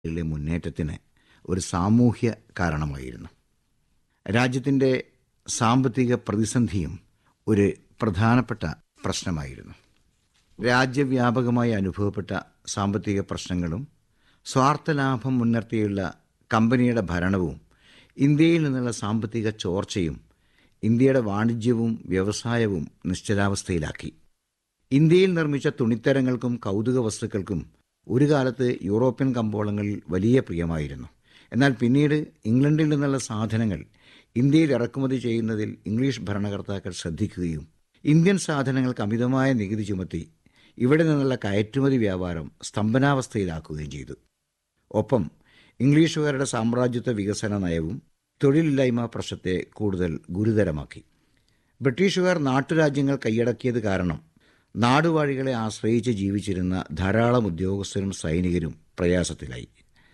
ിലെ മുന്നേറ്റത്തിന് ഒരു സാമൂഹ്യ കാരണമായിരുന്നു രാജ്യത്തിൻ്റെ സാമ്പത്തിക പ്രതിസന്ധിയും ഒരു പ്രധാനപ്പെട്ട പ്രശ്നമായിരുന്നു രാജ്യവ്യാപകമായി അനുഭവപ്പെട്ട സാമ്പത്തിക പ്രശ്നങ്ങളും സ്വാർത്ഥലാഭം മുൻനിർത്തിയുള്ള കമ്പനിയുടെ ഭരണവും ഇന്ത്യയിൽ നിന്നുള്ള സാമ്പത്തിക ചോർച്ചയും ഇന്ത്യയുടെ വാണിജ്യവും വ്യവസായവും നിശ്ചലാവസ്ഥയിലാക്കി ഇന്ത്യയിൽ നിർമ്മിച്ച തുണിത്തരങ്ങൾക്കും കൗതുക വസ്തുക്കൾക്കും ഒരു കാലത്ത് യൂറോപ്യൻ കമ്പോളങ്ങളിൽ വലിയ പ്രിയമായിരുന്നു എന്നാൽ പിന്നീട് ഇംഗ്ലണ്ടിൽ നിന്നുള്ള സാധനങ്ങൾ ഇന്ത്യയിൽ ഇറക്കുമതി ചെയ്യുന്നതിൽ ഇംഗ്ലീഷ് ഭരണകർത്താക്കൾ ശ്രദ്ധിക്കുകയും ഇന്ത്യൻ സാധനങ്ങൾക്ക് അമിതമായ നികുതി ചുമത്തി ഇവിടെ നിന്നുള്ള കയറ്റുമതി വ്യാപാരം സ്തംഭനാവസ്ഥയിലാക്കുകയും ചെയ്തു ഒപ്പം ഇംഗ്ലീഷുകാരുടെ സാമ്രാജ്യത്വ വികസന നയവും തൊഴിലില്ലായ്മ പ്രശ്നത്തെ കൂടുതൽ ഗുരുതരമാക്കി ബ്രിട്ടീഷുകാർ നാട്ടുരാജ്യങ്ങൾ കൈയടക്കിയത് കാരണം നാടുവാഴികളെ ആശ്രയിച്ച് ജീവിച്ചിരുന്ന ധാരാളം ഉദ്യോഗസ്ഥരും സൈനികരും പ്രയാസത്തിലായി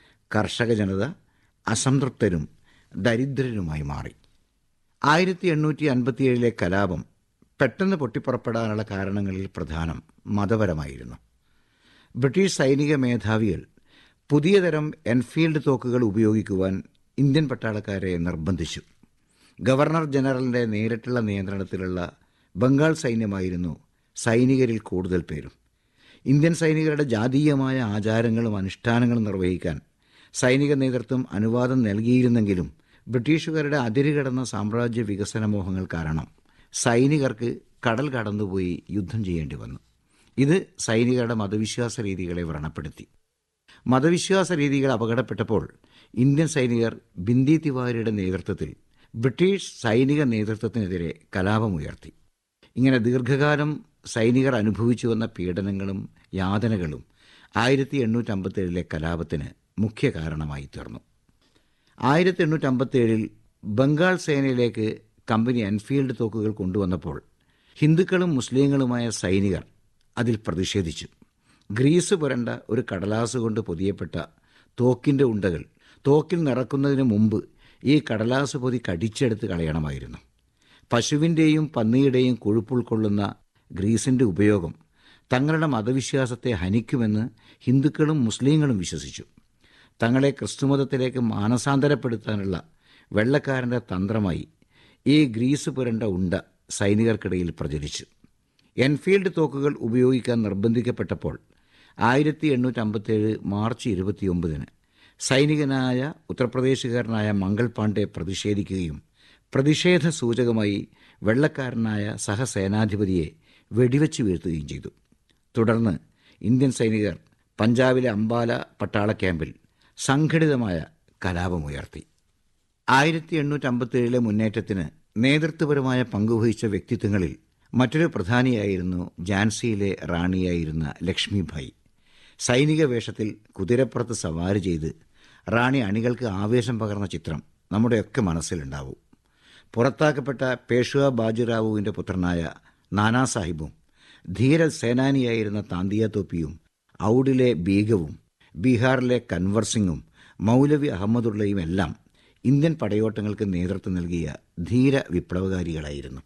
കർഷക ജനത അസംതൃപ്തരും ദരിദ്രരുമായി മാറി ആയിരത്തി എണ്ണൂറ്റി അൻപത്തിയേഴിലെ കലാപം പെട്ടെന്ന് പൊട്ടിപ്പുറപ്പെടാനുള്ള കാരണങ്ങളിൽ പ്രധാനം മതപരമായിരുന്നു ബ്രിട്ടീഷ് സൈനിക മേധാവികൾ പുതിയ തരം എൻഫീൽഡ് തോക്കുകൾ ഉപയോഗിക്കുവാൻ ഇന്ത്യൻ പട്ടാളക്കാരെ നിർബന്ധിച്ചു ഗവർണർ ജനറലിൻ്റെ നേരിട്ടുള്ള നിയന്ത്രണത്തിലുള്ള ബംഗാൾ സൈന്യമായിരുന്നു സൈനികരിൽ കൂടുതൽ പേരും ഇന്ത്യൻ സൈനികരുടെ ജാതീയമായ ആചാരങ്ങളും അനുഷ്ഠാനങ്ങളും നിർവഹിക്കാൻ സൈനിക നേതൃത്വം അനുവാദം നൽകിയിരുന്നെങ്കിലും ബ്രിട്ടീഷുകാരുടെ അതിരുകടന്ന സാമ്രാജ്യ വികസന മോഹങ്ങൾ കാരണം സൈനികർക്ക് കടൽ കടന്നുപോയി യുദ്ധം ചെയ്യേണ്ടി വന്നു ഇത് സൈനികരുടെ മതവിശ്വാസ രീതികളെ വ്രണപ്പെടുത്തി മതവിശ്വാസ രീതികൾ അപകടപ്പെട്ടപ്പോൾ ഇന്ത്യൻ സൈനികർ ബിന്ദി തിവാരിയുടെ നേതൃത്വത്തിൽ ബ്രിട്ടീഷ് സൈനിക നേതൃത്വത്തിനെതിരെ കലാപമുയർത്തി ഇങ്ങനെ ദീർഘകാലം സൈനികർ അനുഭവിച്ചു വന്ന പീഡനങ്ങളും യാതനകളും ആയിരത്തി എണ്ണൂറ്റമ്പത്തേഴിലെ കലാപത്തിന് മുഖ്യ കാരണമായി തീർന്നു ആയിരത്തി എണ്ണൂറ്റമ്പത്തേഴിൽ ബംഗാൾ സേനയിലേക്ക് കമ്പനി എൻഫീൽഡ് തോക്കുകൾ കൊണ്ടുവന്നപ്പോൾ ഹിന്ദുക്കളും മുസ്ലിങ്ങളുമായ സൈനികർ അതിൽ പ്രതിഷേധിച്ചു ഗ്രീസ് പുരണ്ട ഒരു കടലാസ് കൊണ്ട് പൊതിയപ്പെട്ട തോക്കിൻ്റെ ഉണ്ടകൾ തോക്കിൽ നിറക്കുന്നതിന് മുമ്പ് ഈ കടലാസ് പൊതി കടിച്ചെടുത്ത് കളയണമായിരുന്നു പശുവിൻ്റെയും പന്നിയുടെയും കൊഴുപ്പുൾക്കൊള്ളുന്ന ഗ്രീസിൻ്റെ ഉപയോഗം തങ്ങളുടെ മതവിശ്വാസത്തെ ഹനിക്കുമെന്ന് ഹിന്ദുക്കളും മുസ്ലിങ്ങളും വിശ്വസിച്ചു തങ്ങളെ ക്രിസ്തുമതത്തിലേക്ക് മാനസാന്തരപ്പെടുത്താനുള്ള വെള്ളക്കാരൻ്റെ തന്ത്രമായി ഈ ഗ്രീസ് പുരണ്ട ഉണ്ട സൈനികർക്കിടയിൽ പ്രചരിച്ചു എൻഫീൽഡ് തോക്കുകൾ ഉപയോഗിക്കാൻ നിർബന്ധിക്കപ്പെട്ടപ്പോൾ ആയിരത്തി എണ്ണൂറ്റമ്പത്തേഴ് മാർച്ച് ഇരുപത്തിയൊമ്പതിന് സൈനികനായ ഉത്തർപ്രദേശുകാരനായ മംഗൾ പാണ്ഡെ പ്രതിഷേധിക്കുകയും പ്രതിഷേധ സൂചകമായി വെള്ളക്കാരനായ സഹസേനാധിപതിയെ വെടിവെച്ച് വീഴ്ത്തുകയും ചെയ്തു തുടർന്ന് ഇന്ത്യൻ സൈനികർ പഞ്ചാബിലെ അംബാല പട്ടാള ക്യാമ്പിൽ സംഘടിതമായ കലാപമുയർത്തി ആയിരത്തി എണ്ണൂറ്റമ്പത്തേഴിലെ മുന്നേറ്റത്തിന് നേതൃത്വപരമായ പങ്കുവഹിച്ച വ്യക്തിത്വങ്ങളിൽ മറ്റൊരു പ്രധാനിയായിരുന്നു ഝാൻസിയിലെ റാണിയായിരുന്ന ലക്ഷ്മിഭായ് സൈനിക വേഷത്തിൽ കുതിരപ്പുറത്ത് സവാരി ചെയ്ത് റാണി അണികൾക്ക് ആവേശം പകർന്ന ചിത്രം നമ്മുടെയൊക്കെ മനസ്സിലുണ്ടാവും പുറത്താക്കപ്പെട്ട പേഷ്വ ബാജിറാവുവിൻ്റെ പുത്രനായ നാനാ സാഹിബും ധീര സേനാനിയായിരുന്ന താന്തിയ തോപ്പിയും ഔഡിലെ ബീഗവും ബീഹാറിലെ കൻവർ സിംഗും മൗലവി അഹമ്മദുള്ളയും എല്ലാം ഇന്ത്യൻ പടയോട്ടങ്ങൾക്ക് നേതൃത്വം നൽകിയ ധീര വിപ്ലവകാരികളായിരുന്നു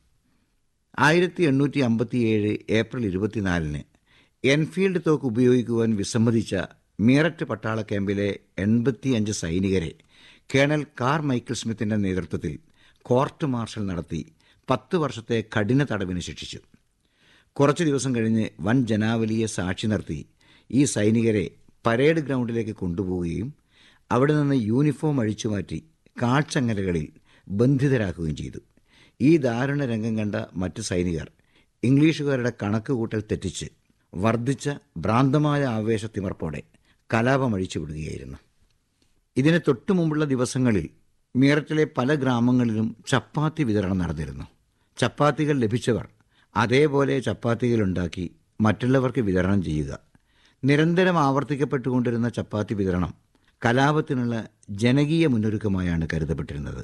ആയിരത്തി എണ്ണൂറ്റി അമ്പത്തിയേഴ് ഏപ്രിൽ ഇരുപത്തിനാലിന് എൻഫീൽഡ് തോക്ക് ഉപയോഗിക്കുവാൻ വിസമ്മതിച്ച മീററ്റ് പട്ടാള ക്യാമ്പിലെ എൺപത്തിയഞ്ച് സൈനികരെ കേണൽ കാർ മൈക്കിൾ സ്മിത്തിന്റെ നേതൃത്വത്തിൽ കോർട്ട് മാർഷൽ നടത്തി പത്ത് വർഷത്തെ കഠിന തടവിന് ശിക്ഷിച്ചു കുറച്ചു ദിവസം കഴിഞ്ഞ് വൻ ജനാവലിയെ സാക്ഷി നിർത്തി ഈ സൈനികരെ പരേഡ് ഗ്രൗണ്ടിലേക്ക് കൊണ്ടുപോവുകയും അവിടെ നിന്ന് യൂണിഫോം അഴിച്ചുമാറ്റി കാഴ്ചങ്ങലകളിൽ ബന്ധിതരാക്കുകയും ചെയ്തു ഈ ദാരുണ രംഗം കണ്ട മറ്റ് സൈനികർ ഇംഗ്ലീഷുകാരുടെ കണക്കുകൂട്ടൽ തെറ്റിച്ച് വർദ്ധിച്ച ഭ്രാന്തമായ ആവേശത്തിമർപ്പോടെ കലാപമഴിച്ചു വിടുകയായിരുന്നു ഇതിന് തൊട്ടു മുമ്പുള്ള ദിവസങ്ങളിൽ മീററ്റിലെ പല ഗ്രാമങ്ങളിലും ചപ്പാത്തി വിതരണം നടന്നിരുന്നു ചപ്പാത്തികൾ ലഭിച്ചവർ അതേപോലെ ചപ്പാത്തികൾ ഉണ്ടാക്കി മറ്റുള്ളവർക്ക് വിതരണം ചെയ്യുക നിരന്തരം ആവർത്തിക്കപ്പെട്ടുകൊണ്ടിരുന്ന ചപ്പാത്തി വിതരണം കലാപത്തിനുള്ള ജനകീയ മുന്നൊരുക്കമായാണ് കരുതപ്പെട്ടിരുന്നത്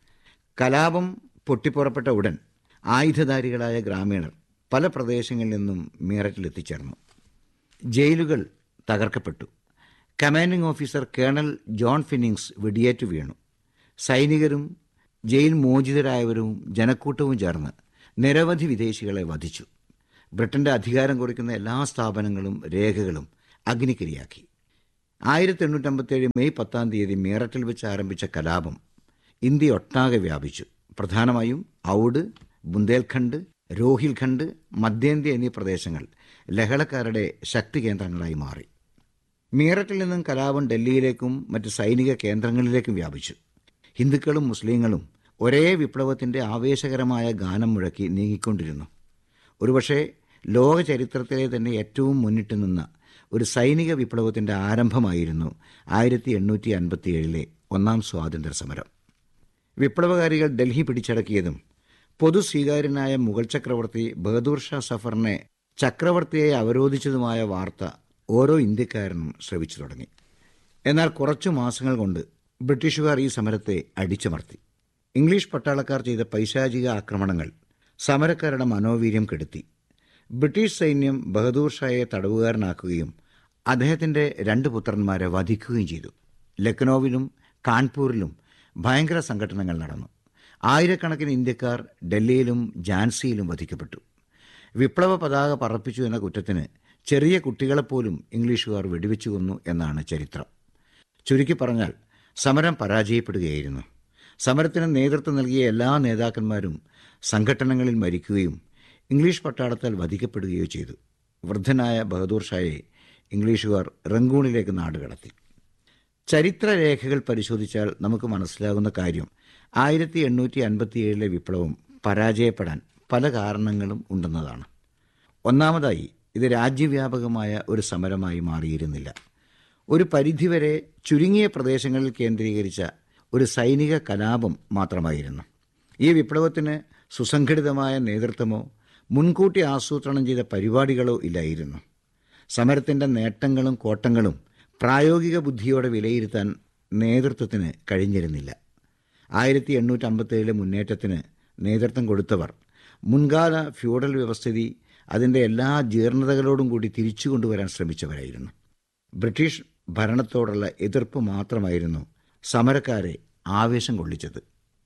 കലാപം പൊട്ടിപ്പുറപ്പെട്ട ഉടൻ ആയുധധാരികളായ ഗ്രാമീണർ പല പ്രദേശങ്ങളിൽ നിന്നും മീററ്റിലെത്തിച്ചേർന്നു ജയിലുകൾ തകർക്കപ്പെട്ടു commanding officer colonel John Finnis വെടിയേറ്റു വീണു സൈനികരും ജയിൽ മോചിതരായവരും ജനക്കൂട്ടവും ചേർന്ന് നിരവധി വിദേശികളെ വധിച്ചു ബ്രിട്ടന്റെ അധികാരം കുറിക്കുന്ന എല്ലാ സ്ഥാപനങ്ങളും രേഖകളും അഗ്നിക്കിരയാക്കി ആയിരത്തി എണ്ണൂറ്റമ്പത്തേഴ് മെയ് പത്താം തീയതി മീററ്റിൽ വെച്ച് ആരംഭിച്ച കലാപം ഇന്ത്യ ഒട്ടാകെ വ്യാപിച്ചു പ്രധാനമായും ഔഡ് ബുന്ദേൽഖണ്ഡ് രോഹിൽഖണ്ഡ് മധ്യേന്ത്യ എന്നീ പ്രദേശങ്ങൾ ലഹളക്കാരുടെ ശക്തി കേന്ദ്രങ്ങളായി മാറി മീററ്റിൽ നിന്നും കലാപം ഡൽഹിയിലേക്കും മറ്റ് സൈനിക കേന്ദ്രങ്ങളിലേക്കും വ്യാപിച്ചു ഹിന്ദുക്കളും മുസ്ലിങ്ങളും ഒരേ വിപ്ലവത്തിൻ്റെ ആവേശകരമായ ഗാനം മുഴക്കി നീങ്ങിക്കൊണ്ടിരുന്നു ഒരുപക്ഷെ ലോക ചരിത്രത്തിലെ തന്നെ ഏറ്റവും മുന്നിട്ട് നിന്ന ഒരു സൈനിക വിപ്ലവത്തിൻ്റെ ആരംഭമായിരുന്നു ആയിരത്തി എണ്ണൂറ്റി അൻപത്തിയേഴിലെ ഒന്നാം സ്വാതന്ത്ര്യ സമരം വിപ്ലവകാരികൾ ഡൽഹി പിടിച്ചടക്കിയതും പൊതു സ്വീകാര്യനായ മുഗൾ ചക്രവർത്തി ബഹദൂർ ഷാ സഫറിനെ ചക്രവർത്തിയെ അവരോധിച്ചതുമായ വാർത്ത ഓരോ ഇന്ത്യക്കാരനും ശ്രവിച്ചു തുടങ്ങി എന്നാൽ കുറച്ചു മാസങ്ങൾ കൊണ്ട് ബ്രിട്ടീഷുകാർ ഈ സമരത്തെ അടിച്ചമർത്തി ഇംഗ്ലീഷ് പട്ടാളക്കാർ ചെയ്ത പൈശാചിക ആക്രമണങ്ങൾ സമരക്കാരുടെ മനോവീര്യം കെടുത്തി ബ്രിട്ടീഷ് സൈന്യം ബഹദൂർ ഷായെ തടവുകാരനാക്കുകയും അദ്ദേഹത്തിൻ്റെ രണ്ട് പുത്രന്മാരെ വധിക്കുകയും ചെയ്തു ലക്നൌവിലും കാൺപൂരിലും ഭയങ്കര സംഘടനകൾ നടന്നു ആയിരക്കണക്കിന് ഇന്ത്യക്കാർ ഡൽഹിയിലും ഝാൻസിയിലും വധിക്കപ്പെട്ടു വിപ്ലവ പതാക പറപ്പിച്ചു എന്ന കുറ്റത്തിന് ചെറിയ കുട്ടികളെപ്പോലും ഇംഗ്ലീഷുകാർ വെടിവെച്ചു കൊന്നു എന്നാണ് ചരിത്രം ചുരുക്കി പറഞ്ഞാൽ സമരം പരാജയപ്പെടുകയായിരുന്നു സമരത്തിന് നേതൃത്വം നൽകിയ എല്ലാ നേതാക്കന്മാരും സംഘട്ടനങ്ങളിൽ മരിക്കുകയും ഇംഗ്ലീഷ് പട്ടാളത്താൽ വധിക്കപ്പെടുകയോ ചെയ്തു വൃദ്ധനായ ബഹദൂർ ഷായെ ഇംഗ്ലീഷുകാർ റംഗൂണിലേക്ക് നാടുകടത്തി ചരിത്രരേഖകൾ പരിശോധിച്ചാൽ നമുക്ക് മനസ്സിലാകുന്ന കാര്യം ആയിരത്തി എണ്ണൂറ്റി അൻപത്തിയേഴിലെ വിപ്ലവം പരാജയപ്പെടാൻ പല കാരണങ്ങളും ഉണ്ടെന്നതാണ് ഒന്നാമതായി ഇത് രാജ്യവ്യാപകമായ ഒരു സമരമായി മാറിയിരുന്നില്ല ഒരു പരിധിവരെ ചുരുങ്ങിയ പ്രദേശങ്ങളിൽ കേന്ദ്രീകരിച്ച ഒരു സൈനിക കലാപം മാത്രമായിരുന്നു ഈ വിപ്ലവത്തിന് സുസംഘടിതമായ നേതൃത്വമോ മുൻകൂട്ടി ആസൂത്രണം ചെയ്ത പരിപാടികളോ ഇല്ലായിരുന്നു സമരത്തിൻ്റെ നേട്ടങ്ങളും കോട്ടങ്ങളും പ്രായോഗിക ബുദ്ധിയോടെ വിലയിരുത്താൻ നേതൃത്വത്തിന് കഴിഞ്ഞിരുന്നില്ല ആയിരത്തി എണ്ണൂറ്റി അമ്പത്തേഴിലെ മുന്നേറ്റത്തിന് നേതൃത്വം കൊടുത്തവർ മുൻകാല ഫ്യൂഡൽ വ്യവസ്ഥിതി അതിൻ്റെ എല്ലാ ജീർണതകളോടും കൂടി തിരിച്ചു കൊണ്ടുവരാൻ ശ്രമിച്ചവരായിരുന്നു ബ്രിട്ടീഷ് ഭരണത്തോടുള്ള എതിർപ്പ് മാത്രമായിരുന്നു സമരക്കാരെ ആവേശം കൊള്ളിച്ചത്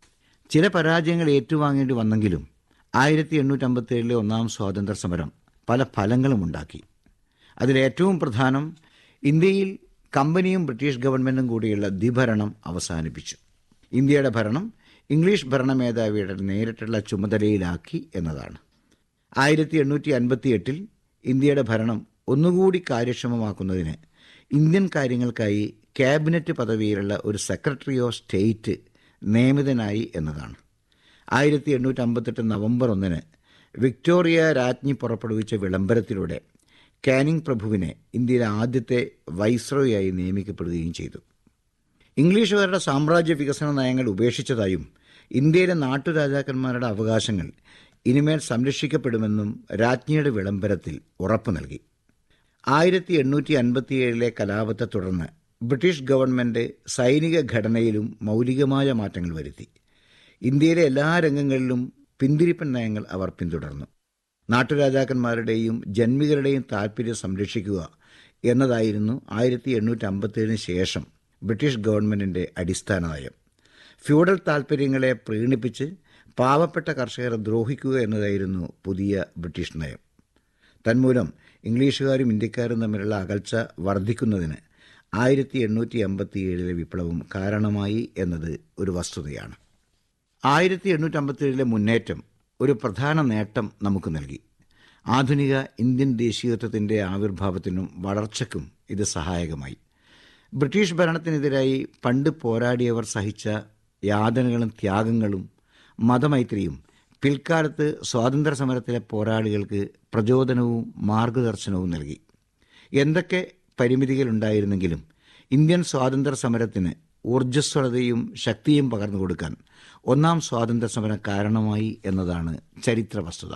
ചില പരാജയങ്ങൾ ഏറ്റുവാങ്ങേണ്ടി വന്നെങ്കിലും ആയിരത്തി എണ്ണൂറ്റമ്പത്തേഴിലെ ഒന്നാം സ്വാതന്ത്ര്യ സമരം പല ഫലങ്ങളും ഉണ്ടാക്കി അതിലേറ്റവും പ്രധാനം ഇന്ത്യയിൽ കമ്പനിയും ബ്രിട്ടീഷ് ഗവൺമെൻറ്റും കൂടിയുള്ള ദ്വിഭരണം അവസാനിപ്പിച്ചു ഇന്ത്യയുടെ ഭരണം ഇംഗ്ലീഷ് ഭരണമേധാവിയുടെ നേരിട്ടുള്ള ചുമതലയിലാക്കി എന്നതാണ് ആയിരത്തി എണ്ണൂറ്റി അൻപത്തി എട്ടിൽ ഇന്ത്യയുടെ ഭരണം ഒന്നുകൂടി കാര്യക്ഷമമാക്കുന്നതിന് ഇന്ത്യൻ കാര്യങ്ങൾക്കായി ക്യാബിനറ്റ് പദവിയിലുള്ള ഒരു സെക്രട്ടറി ഓഫ് സ്റ്റേറ്റ് നിയമിതനായി എന്നതാണ് ആയിരത്തി എണ്ണൂറ്റി അമ്പത്തെട്ട് നവംബർ ഒന്നിന് വിക്ടോറിയ രാജ്ഞി പുറപ്പെടുവിച്ച വിളംബരത്തിലൂടെ കാനിങ് പ്രഭുവിനെ ഇന്ത്യയിലെ ആദ്യത്തെ വൈസ്രോയായി നിയമിക്കപ്പെടുകയും ചെയ്തു ഇംഗ്ലീഷുകാരുടെ സാമ്രാജ്യ വികസന നയങ്ങൾ ഉപേക്ഷിച്ചതായും ഇന്ത്യയിലെ നാട്ടുരാജാക്കന്മാരുടെ അവകാശങ്ങൾ ഇനിമേൽ സംരക്ഷിക്കപ്പെടുമെന്നും രാജ്ഞിയുടെ വിളംബരത്തിൽ ഉറപ്പു നൽകി ആയിരത്തി എണ്ണൂറ്റി അൻപത്തിയേഴിലെ കലാപത്തെ തുടർന്ന് ബ്രിട്ടീഷ് ഗവൺമെൻറ് സൈനിക ഘടനയിലും മൗലികമായ മാറ്റങ്ങൾ വരുത്തി ഇന്ത്യയിലെ എല്ലാ രംഗങ്ങളിലും പിന്തിരിപ്പൻ നയങ്ങൾ അവർ പിന്തുടർന്നു നാട്ടുരാജാക്കന്മാരുടെയും ജന്മികരുടെയും താൽപ്പര്യം സംരക്ഷിക്കുക എന്നതായിരുന്നു ആയിരത്തി എണ്ണൂറ്റി അമ്പത്തേഴിന് ശേഷം ബ്രിട്ടീഷ് ഗവൺമെൻറ്റിൻ്റെ അടിസ്ഥാന നയം ഫ്യൂഡൽ താൽപ്പര്യങ്ങളെ പ്രീണിപ്പിച്ച് പാവപ്പെട്ട കർഷകരെ ദ്രോഹിക്കുക എന്നതായിരുന്നു പുതിയ ബ്രിട്ടീഷ് നയം തന്മൂലം ഇംഗ്ലീഷുകാരും ഇന്ത്യക്കാരും തമ്മിലുള്ള അകൽച്ച വർദ്ധിക്കുന്നതിന് ആയിരത്തി എണ്ണൂറ്റി അമ്പത്തിയേഴിലെ വിപ്ലവം കാരണമായി എന്നത് ഒരു വസ്തുതയാണ് ആയിരത്തി എണ്ണൂറ്റി അമ്പത്തിയേഴിലെ മുന്നേറ്റം ഒരു പ്രധാന നേട്ടം നമുക്ക് നൽകി ആധുനിക ഇന്ത്യൻ ദേശീയത്വത്തിൻ്റെ ആവിർഭാവത്തിനും വളർച്ചയ്ക്കും ഇത് സഹായകമായി ബ്രിട്ടീഷ് ഭരണത്തിനെതിരായി പണ്ട് പോരാടിയവർ സഹിച്ച യാതനകളും ത്യാഗങ്ങളും മതമൈത്രിയും പിൽക്കാലത്ത് സ്വാതന്ത്ര്യ സമരത്തിലെ പോരാളികൾക്ക് പ്രചോദനവും മാർഗദർശനവും നൽകി എന്തൊക്കെ പരിമിതികളുണ്ടായിരുന്നെങ്കിലും ഇന്ത്യൻ സ്വാതന്ത്ര്യ സമരത്തിന് ഊർജ്ജസ്വലതയും ശക്തിയും പകർന്നു കൊടുക്കാൻ ഒന്നാം സ്വാതന്ത്ര്യ സമരം കാരണമായി എന്നതാണ് ചരിത്ര വസ്തുത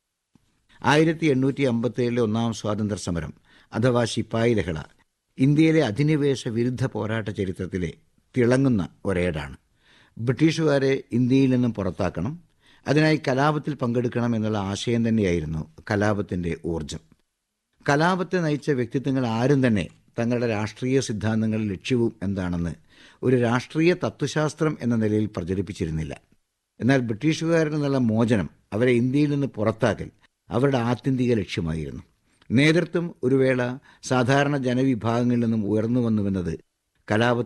ആയിരത്തി എണ്ണൂറ്റി അമ്പത്തേഴിലെ ഒന്നാം സ്വാതന്ത്ര്യ സമരം അഥവാ ശിപ്പായി ലഹള ഇന്ത്യയിലെ അധിനിവേശ വിരുദ്ധ പോരാട്ട ചരിത്രത്തിലെ തിളങ്ങുന്ന ഒരേടാണ് ബ്രിട്ടീഷുകാരെ ഇന്ത്യയിൽ നിന്നും പുറത്താക്കണം അതിനായി കലാപത്തിൽ പങ്കെടുക്കണം എന്നുള്ള ആശയം തന്നെയായിരുന്നു കലാപത്തിൻ്റെ ഊർജം കലാപത്തെ നയിച്ച വ്യക്തിത്വങ്ങൾ ആരും തന്നെ തങ്ങളുടെ രാഷ്ട്രീയ സിദ്ധാന്തങ്ങളും ലക്ഷ്യവും എന്താണെന്ന് ഒരു രാഷ്ട്രീയ തത്വശാസ്ത്രം എന്ന നിലയിൽ പ്രചരിപ്പിച്ചിരുന്നില്ല എന്നാൽ ബ്രിട്ടീഷുകാരിൽ നിന്നുള്ള മോചനം അവരെ ഇന്ത്യയിൽ നിന്ന് പുറത്താക്കൽ അവരുടെ ആത്യന്തിക ലക്ഷ്യമായിരുന്നു നേതൃത്വം ഒരു വേള സാധാരണ ജനവിഭാഗങ്ങളിൽ നിന്നും ഉയർന്നു വന്നുവെന്നത് കലാപ